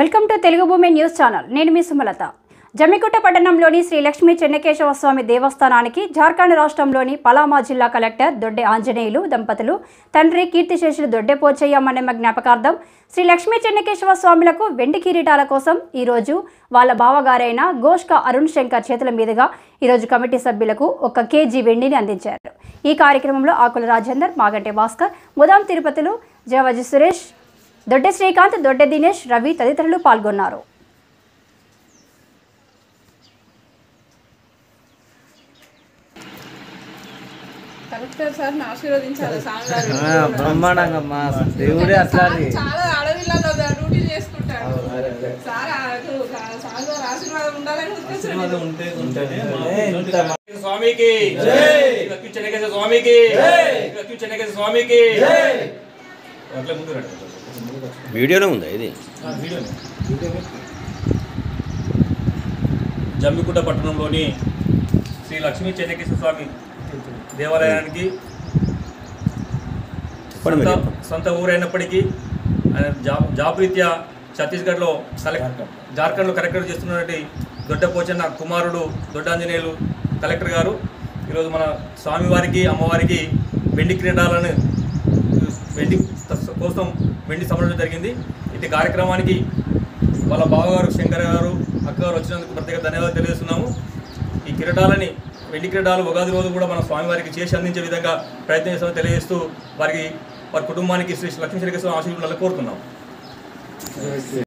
Welcome to Telugu భూమి news channel నేను మీ సుమలత జమ్మిగుట్ట పట్టణంలోని శ్రీ లక్ష్మీ చెన్నకేశవ స్వామి దేవస్థానానికి జార్ఖండ్ రాష్ట్రంలోని పలామా జిల్లా కలెక్టర్ దొడ్డె ఆంజనేయులు దంపతులు తండ్రి కీర్తిశేషులు దొడ్డె పోచయ్య మన్నెమ్మ జ్ఞాపకార్థం శ్రీ లక్ష్మీ చెన్నకేశవ స్వాములకు వెండి కిరీటాల కోసం ఈరోజు వాళ్ళ బావగారైన గోష్క అరుణ్ శంకర్ చేతుల మీదుగా ఈరోజు కమిటీ సభ్యులకు ఒక కేజీ వెండిని అందించారు ఈ కార్యక్రమంలో ఆకుల రాజేందర్ మాగంటి భాస్కర్ ముదాం తిరుపతులు జవజి సురేష్ దొడ్డె శ్రీకాంత్ దొడ్డె దినేష్ రవి తదితరులు పాల్గొన్నారు కలెక్టర్ సార్ ఆశీర్వదించాలి స్వామివారు ఆ, బ్రహ్మాండంగా మా దేవుడే అట్లాంటి చాలా అడవిలలో డ్యూటీ చేసుకుంటాడు సార్ ఆ- స్వామివారి ఆశీర్వాదం ఉండాలని ఉద్దేశం ఉంటే ఉంటేనే మా స్వామికి లక్ష్మీ చెన్నకేశ్వర స్వామికి లక్ష్మీ చెన్నకేశ్వర స్వామికి అట్లా ముందు రండి. వీడియోలో ఉందా ఇది ఆ, వీడియోనే. జమ్మికుంట పట్టణంలోని శ్రీ లక్ష్మీ చెన్నకేశ్వర స్వామి దేవాలయానికి చెప్పండి సొంత మీరు సొంత ఊరైనప్పటికీ ఆయన జాబ్ జాబ్ రీత్యా ఛత్తీస్గఢ్లో కలెక్టర్ జార్ఖండ్లో కలెక్టర్ చేస్తున్నటువంటి దొడ్డ పోచన్న కుమారుడు దొడ్డ ఆంజనేయులు కలెక్టర్ గారు ఈరోజు మన స్వామివారికి అమ్మవారికి వెండి క్రీడాలను వెండి కోసం వెండి సమర్పించడం జరిగింది ఇటు కార్యక్రమానికి వాళ్ళ బావగారు శంకర్ గారు అక్కగారు వచ్చినందుకు ప్రత్యేక ధన్యవాదాలు తెలియజేస్తున్నాము ఈ కిరీటాలని వెండి కిరీటాలు ఉగాది రోజు కూడా మన స్వామివారికి చేసి అందించే విధంగా ప్రయత్నం చేస్తామని తెలియజేస్తూ వారికి వారి కుటుంబానికి శ్రీ లక్ష్మీ శ్రీకృష్ణ ఆశీర్వాదాలు కోరుతున్నాం